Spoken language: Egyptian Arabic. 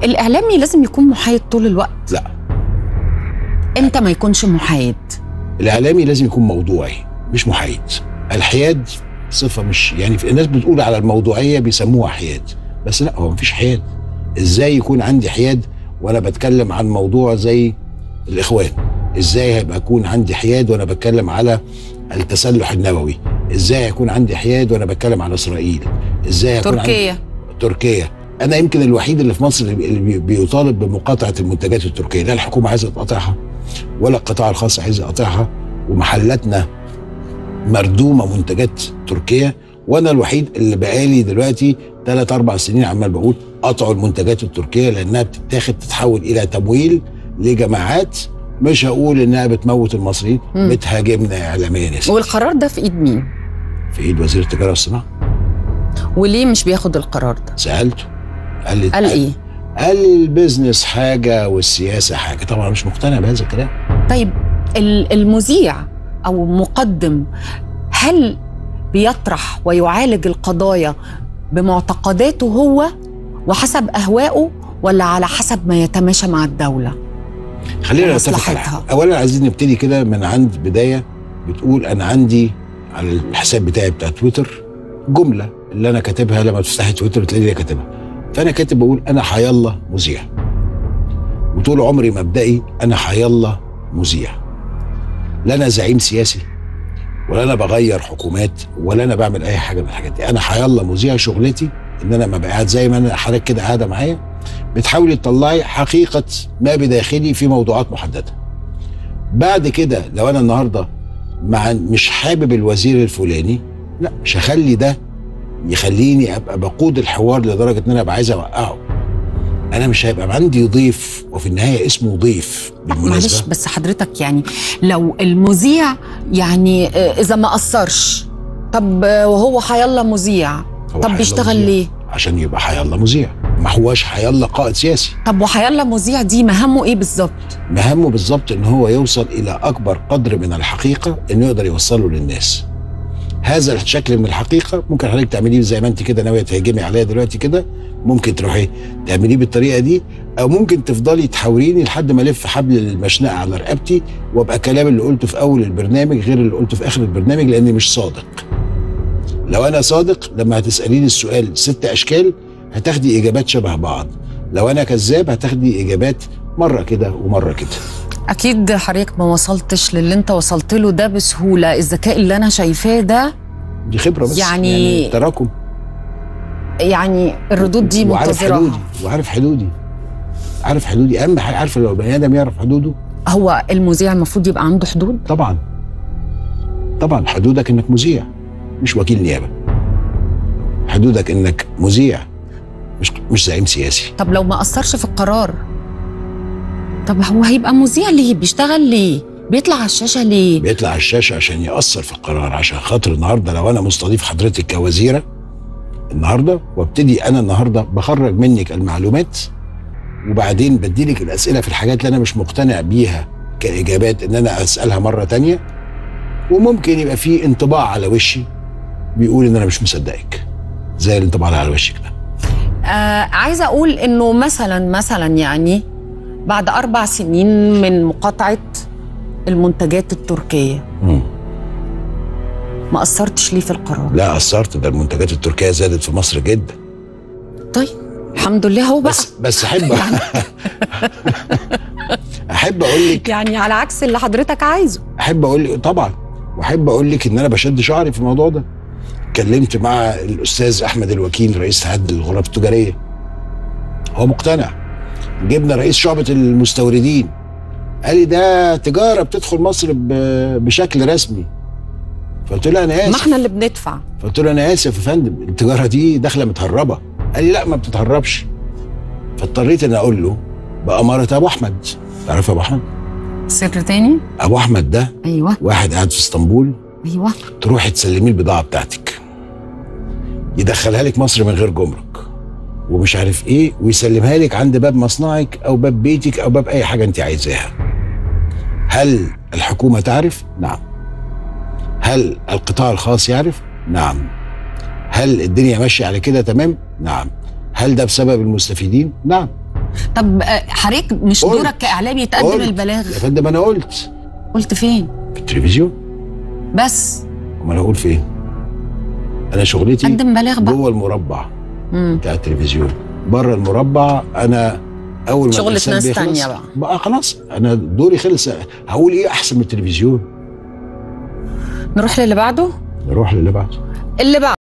الاعلامي لازم يكون محايد طول الوقت لا امتى ما يكونش محايد الاعلامي لازم يكون موضوعي مش محايد الحياد صفه مش يعني في الناس بتقول على الموضوعيه بيسموها حياد بس لا هو مفيش حياد ازاي يكون عندي حياد وانا بتكلم عن موضوع زي الاخوان ازاي هيبقى يكون عندي حياد وانا بتكلم على التسلح النووي ازاي هيكون عندي حياد وانا بتكلم على اسرائيل ازاي هيكون تركيا عندي تركيا انا يمكن الوحيد اللي في مصر اللي بي- بيطالب بمقاطعه المنتجات التركيه لا الحكومه عايزه تقاطعها ولا القطاع الخاص عايز يقاطعها ومحلاتنا مردومه منتجات تركيا وانا الوحيد اللي بقالي دلوقتي ثلاث اربع سنين عمال بقول قطعوا المنتجات التركيه لانها بتتاخد تتحول الى تمويل لجماعات مش هقول انها بتموت المصريين مم. بتهاجمنا اعلاميا يا سيدي. والقرار ده في ايد مين في ايد وزير التجاره والصناعه وليه مش بياخد القرار ده سالته قال لي قال ايه قال لي البيزنس حاجه والسياسه حاجه طبعا مش مقتنع بهذا الكلام طيب ال- المذيع او مقدم هل بيطرح ويعالج القضايا بمعتقداته هو وحسب اهوائه ولا على حسب ما يتماشى مع الدوله خلينا نتفق على ومصلحتها. حاجة. اولا عايزين نبتدي كده من عند بدايه بتقول انا عندي على الحساب بتاعي بتاع تويتر جمله اللي انا كاتبها لما تفتحي تويتر تلاقيني كاتبها فانا كاتب بقول انا حيالله مذيع وطول عمري مبدئي انا حيالله مذيع لا انا زعيم سياسي ولا انا بغير حكومات ولا انا بعمل اي حاجه من الحاجات دي انا حيالله مذيع شغلتي ان انا ما قاعد زي ما انا حضرتك كده قاعده معايا بتحاولي تطلعي حقيقه ما بداخلي في موضوعات محدده بعد كده لو انا النهارده مع مش حابب الوزير الفلاني لا مش هخلي ده يخليني ابقى بقود الحوار لدرجه ان انا ابقى عايز اوقعه انا مش هيبقى عندي ضيف وفي النهايه اسمه ضيف معلش بالمناسبه بس حضرتك يعني لو المذيع يعني آه، اذا ما قصرش طب آه، وهو حيالله مذيع هو طب حيالله بيشتغل مذيع. ليه عشان يبقى حيالله مذيع ما هواش حيالله قائد سياسي طب وحيالله مذيع دي مهامه ايه بالظبط مهمه بالظبط ان هو يوصل الى اكبر قدر من الحقيقه انه يقدر يوصله للناس هذا الشكل من الحقيقه ممكن حضرتك تعمليه زي ما انت كده ناويه تهاجمي عليا دلوقتي كده ممكن تروحي تعمليه بالطريقه دي او ممكن تفضلي تحاوريني لحد ما الف حبل المشنقه على رقبتي وابقى كلام اللي قلته في اول البرنامج غير اللي قلته في اخر البرنامج لاني مش صادق لو انا صادق لما هتساليني السؤال ست اشكال هتاخدي اجابات شبه بعض لو انا كذاب هتاخدي اجابات مره كده ومره كده اكيد حضرتك ما وصلتش للي انت وصلت له ده بسهوله الذكاء اللي انا شايفاه ده دي خبره بس يعني- يعني تراكم يعني الردود دي وعارف حدودي منتظره وعارف حدودي عارف حدودي اهم حاجه عارف لو البني ادم يعرف حدوده هو المذيع المفروض يبقى عنده حدود طبعا طبعا حدودك انك مذيع مش وكيل نيابه حدودك انك مذيع مش مش زعيم سياسي طب لو ما اثرش في القرار طب هو هيبقى مذيع ليه بيشتغل ليه بيطلع على الشاشه ليه بيطلع على الشاشه عشان ياثر في القرار عشان خاطر النهارده لو انا مستضيف حضرتك كوزيره النهارده وابتدي انا النهارده بخرج منك المعلومات وبعدين بديلك الاسئله في الحاجات اللي انا مش مقتنع بيها كاجابات ان انا اسالها مره تانية وممكن يبقى في انطباع على وشي بيقول ان انا مش مصدقك زي الانطباع اللي على وشك ده آه عايزه اقول انه مثلا مثلا يعني بعد اربع سنين من مقاطعه المنتجات التركيه مم. ما اثرتش ليه في القرار لا اثرت ده المنتجات التركيه زادت في مصر جدا طيب الحمد لله هو بقى بس بس احب احب اقول لك يعني على عكس اللي حضرتك عايزه احب اقول لك طبعا واحب اقول لك ان انا بشد شعري في الموضوع ده اتكلمت مع الاستاذ احمد الوكيل رئيس اتحاد الغرف التجاريه هو مقتنع جبنا رئيس شعبه المستوردين قال لي ده تجاره بتدخل مصر ب- بشكل رسمي فقلت له انا ما اسف احنا اللي بندفع فقلت له انا اسف يا فندم التجاره دي داخله متهربه قال لي لا ما بتتهربش فاضطريت ان اقول له باماره ابو احمد تعرف ابو احمد سر تاني ابو احمد ده ايوه واحد قاعد في اسطنبول ايوه تروحي تسلمي البضاعه بتاعتك يدخلها لك مصر من غير جمرك ومش عارف ايه ويسلمها لك عند باب مصنعك او باب بيتك او باب اي حاجه انت عايزاها هل الحكومه تعرف نعم هل القطاع الخاص يعرف نعم هل الدنيا ماشيه على كده تمام نعم هل ده بسبب المستفيدين نعم طب آه، حضرتك مش قلت. دورك كاعلامي تقدم قلت. البلاغ يا فندم انا قلت قلت فين في التلفزيون بس امال اقول فين انا شغلتي قدم بلاغ بقى جوه المربع مم. بتاع التلفزيون بره المربع انا اول ما شغلة الإنسان ناس بيخلص- تانية بقى. بقى خلاص انا دوري خلص هقول ايه احسن من التلفزيون نروح للي بعده نروح للي بعده اللي بعده